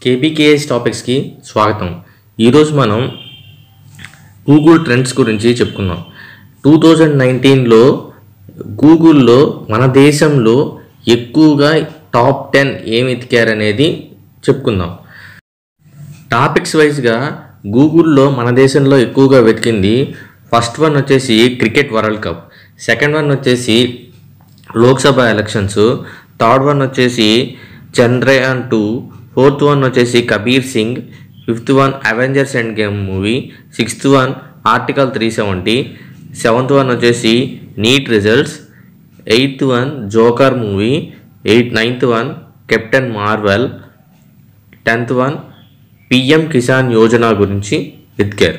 కేపీకేఎస్ టాపిక్స్కి స్వాగతం ఈరోజు మనం గూగుల్ ట్రెండ్స్ గురించి చెప్పుకుందాం టూ థౌజండ్ నైన్టీన్లో గూగుల్లో మన దేశంలో ఎక్కువగా టాప్ టెన్ ఏమి ఎతికారనేది చెప్పుకుందాం టాపిక్స్ వైజ్గా గూగుల్లో మన దేశంలో ఎక్కువగా వెతికింది ఫస్ట్ వన్ వచ్చేసి cricket world cup second one వచ్చేసి లోక్సభ ఎలక్షన్స్ థర్డ్ వన్ వచ్చేసి చంద్రయాన్ టూ ఫోర్త్ వన్ వచ్చేసి Kabir Singh fifth one Avengers end game movie sixth one article three seventy seventh one వచ్చేసి NEET results eighth one Joker movie eighth ninth one Captain Marvel tenth one PM Kisan Yojana గురించి వెతికారు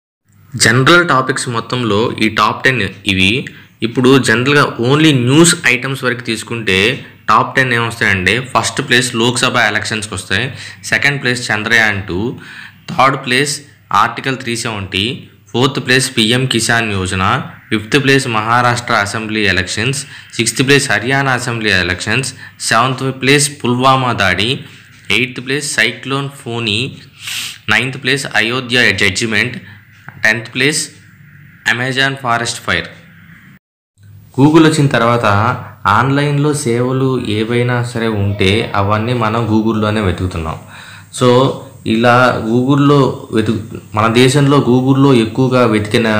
general topics మొత్తంలో ఈ top ten ఇవి ఇప్పుడు జనరల్గా only news items వరకు తీసుకుంటే టాప్ టెన్ ఏమొస్తాయంటే ఫస్ట్ ప్లేస్ లోక్సభ ఎలక్షన్స్కి వస్తాయి second place Chandrayaan two third place article three seventy fourth place PM Kisan Yojana fifth place Maharashtra assembly elections sixth place Haryana assembly elections seventh place Pulwama దాడి eighth place cyclone Fani ninth place Ayodhya judgment tenth place Amazon forest fire Google వచ్చిన తర్వాత ఆన్లైన్లో సేవలు ఏవైనా సరే ఉంటే అవన్నీ మనం గూగుల్లోనే వెతుకుతున్నాం సో ఇలా గూగుల్లో వెతుకు మన దేశంలో గూగుల్లో ఎక్కువగా వెతికిన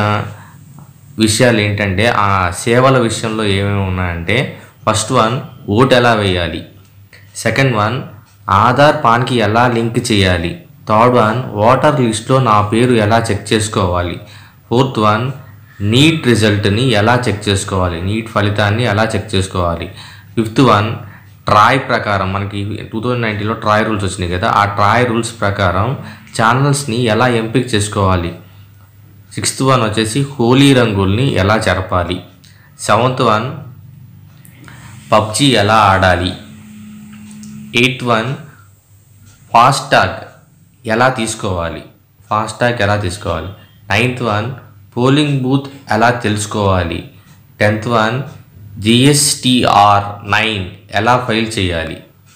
విషయాలు ఏంటంటే ఆ సేవల విషయంలో ఏమేమి ఉన్నాయంటే ఫస్ట్ వన్ ఓట్ ఎలా వేయాలి సెకండ్ వన్ ఆధార్ పాన్కి ఎలా లింక్ చేయాలి థర్డ్ వన్ వాటర్ లిస్ట్లో నా పేరు ఎలా చెక్ చేసుకోవాలి ఫోర్త్ వన్ నీట్ రిజల్ట్ని ఎలా చెక్ చేసుకోవాలి నీట్ ఫలితాన్ని ఎలా చెక్ చేసుకోవాలి ఫిఫ్త్ వన్ ట్రాయ్ ప్రకారం మనకి టూ థౌజండ్ నైన్టీన్లో ట్రాయ్ రూల్స్ వచ్చినాయి కదా ఆ ట్రాయ్ రూల్స్ ప్రకారం ఛానల్స్ని ఎలా ఎంపిక చేసుకోవాలి సిక్స్త్ వన్ వచ్చేసి హోలీ రంగుల్ని ఎలా జరపాలి సెవెంత్ వన్ పబ్జి ఎలా ఆడాలి ఎయిత్ వన్ ఫాస్టాగ్ ఎలా తీసుకోవాలి ఫాస్టాగ్ ఎలా తీసుకోవాలి నైన్త్ వన్ పోలింగ్ బూత్ ఎలా తెలుసుకోవాలి టెన్త్ వన్ జిఎస్టిఆర్ నైన్ ఎలా ఫైల్ చేయాలి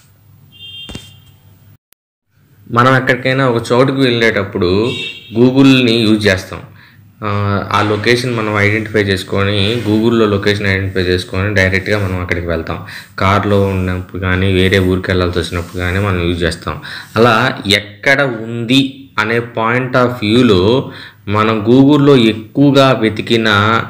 మనం ఎక్కడికైనా ఒక చోటుకు వెళ్ళేటప్పుడు గూగుల్ని యూజ్ చేస్తాం ఆ, ఆ లొకేషన్ మనం ఐడెంటిఫై చేసుకొని గూగుల్లో లొకేషన్ ఐడెంటిఫై చేసుకొని డైరెక్ట్గా మనం అక్కడికి వెళ్తాం కార్లో ఉన్నప్పుడు కానీ వేరే ఊరికి వెళ్ళాల్సి వచ్చినప్పుడు కానీ మనం యూజ్ చేస్తాం అలా ఎక్కడ ఉంది అనే పాయింట్ ఆఫ్ వ్యూలో మనం గూగుల్లో ఎక్కువగా వెతికిన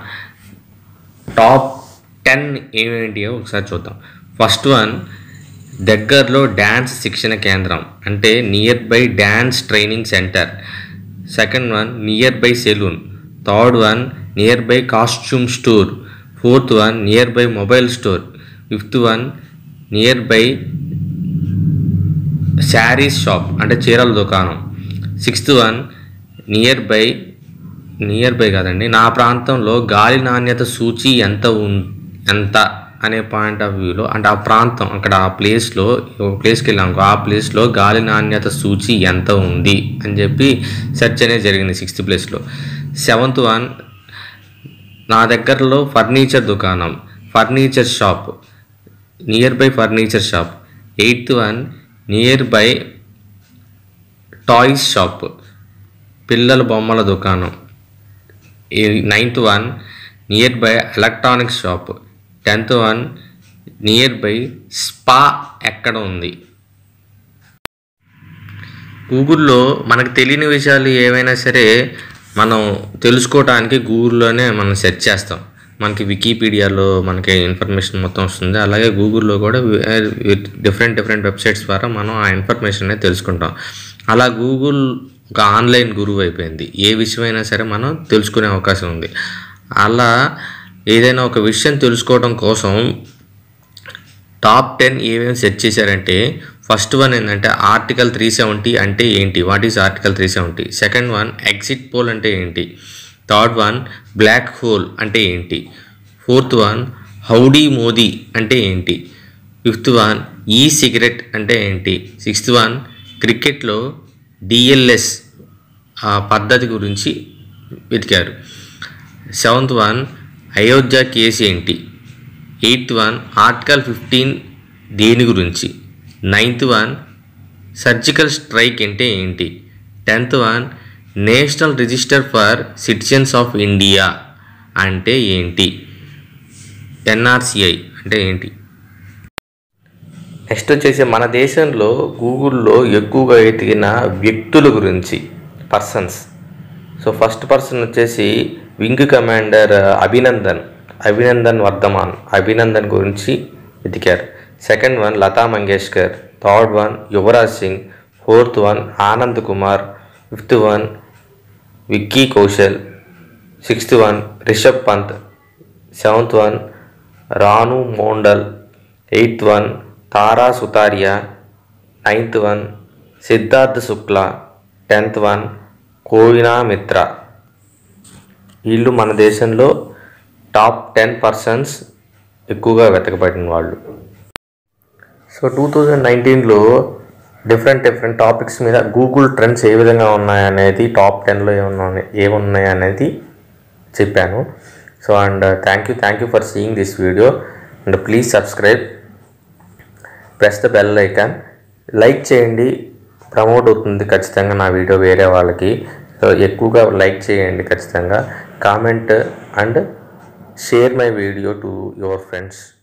టాప్ టెన్ ఏమేంటియో ఒకసారి చూద్దాం ఫస్ట్ వన్ దగ్గరలో డ్యాన్స్ శిక్షణ కేంద్రం అంటే nearby dance training centre second one nearby salon third one nearby costume store fourth one nearby mobile store fifth one nearby saris shop అంటే చీరల దుకాణం sixth one nearby nearby కాదండి నా ప్రాంతంలో గాలి నాణ్యత సూచి ఎంత ఉన్ ఎంత అనే పాయింట్ ఆఫ్ వ్యూలో అంటే ఆ ప్రాంతం అక్కడ ఆ ప్లేస్లో ఒక ప్లేస్కి వెళ్ళాం అనుకో, ఆ ప్లేస్లో గాలి నాణ్యత సూచి ఎంత ఉంది అని చెప్పి సెర్చ్ అనేది జరిగింది సిక్స్త్ ప్లేస్లో సెవెంత్ వన్ నా దగ్గరలో ఫర్నిచర్ దుకాణం furniture shop nearby furniture shop eighth one nearby toys shop పిల్లల బొమ్మల దుకాణం ninth one nearby electronics shop tenth one nearby spa ఎక్కడ ఉంది గూగుల్లో మనకు తెలియని విషయాలు ఏవైనా సరే మనం తెలుసుకోవడానికి గూగుల్లోనే మనం సెర్చ్ చేస్తాం మనకి వికీపీడియాలో మనకి ఇన్ఫర్మేషన్ మొత్తం వస్తుంది అలాగే గూగుల్లో కూడా డిఫరెంట్ డిఫరెంట్ వెబ్సైట్స్ ద్వారా మనం ఆ ఇన్ఫర్మేషన్ అనేది తెలుసుకుంటాం అలా గూగుల్ ఒక ఆన్లైన్ గురువు అయిపోయింది ఏ విషయమైనా సరే మనం తెలుసుకునే అవకాశం ఉంది అలా ఏదైనా ఒక విషయం తెలుసుకోవడం కోసం టాప్ టెన్ ఏమేమి సెర్చ్ చేశారంటే ఫస్ట్ వన్ ఏంటంటే ఆర్టికల్ త్రీ సెవెంటీ అంటే ఏంటి what is article three seventy second one exit poll అంటే ఏంటి థర్డ్ వన్ బ్లాక్ హోల్ అంటే ఏంటి ఫోర్త్ వన్ హౌడీ మోదీ అంటే ఏంటి ఫిఫ్త్ వన్ ఈ సిగరెట్ అంటే ఏంటి సిక్స్త్ వన్ క్రికెట్లో డిఎల్ఎస్ ఆ పద్ధతి గురించి వెతికారు సెవెంత్ వన్ అయోధ్య కేసు ఏంటి ఎయిత్ వన్ ఆర్టికల్ ఫిఫ్టీన్ దేని గురించి నైన్త్ వన్ సర్జికల్ స్ట్రైక్ అంటే ఏంటి tenth one national register for citizens of India అంటే ఏంటి ఎన్ఆర్సిఐ అంటే ఏంటి నెక్స్ట్ వచ్చేసి మన దేశంలో గూగుల్లో ఎక్కువగా ఎతికిన వ్యక్తుల గురించి పర్సన్స్ సో ఫస్ట్ పర్సన్ వచ్చేసి వింగ్ కమాండర్ అభినందన్ అభినందన్ వర్ధమాన్ అభినందన్ గురించి వెతికారు second one Lata Mangeshkar third one Yuvraj Singh fourth one Anand Kumar fifth one Vicky Kaushal sixth one Rishabh Pant seventh one Ranu Mondal eighth one Tara Sutaria ninth one Siddharth Shukla tenth one Koena Mitra వీళ్ళు మన దేశంలో టాప్ టెన్ పర్సన్స్ ఎక్కువగా వెతకబడిన వాళ్ళు సో టూ థౌజండ్ నైన్టీన్లో డిఫరెంట్ డిఫరెంట్ టాపిక్స్ మీద గూగుల్ ట్రెండ్స్ ఏ విధంగా ఉన్నాయనేది టాప్ టెన్లో ఏమన్నా ఏమున్నాయి అనేది చెప్పాను so and thank you thank you for seeing this video and please subscribe press the bell icon like చేయండి ప్రమోట్ అవుతుంది ఖచ్చితంగా నా వీడియో వేరే వాళ్ళకి సో ఎక్కువగా లైక్ చేయండి ఖచ్చితంగా comment and share my video to your friends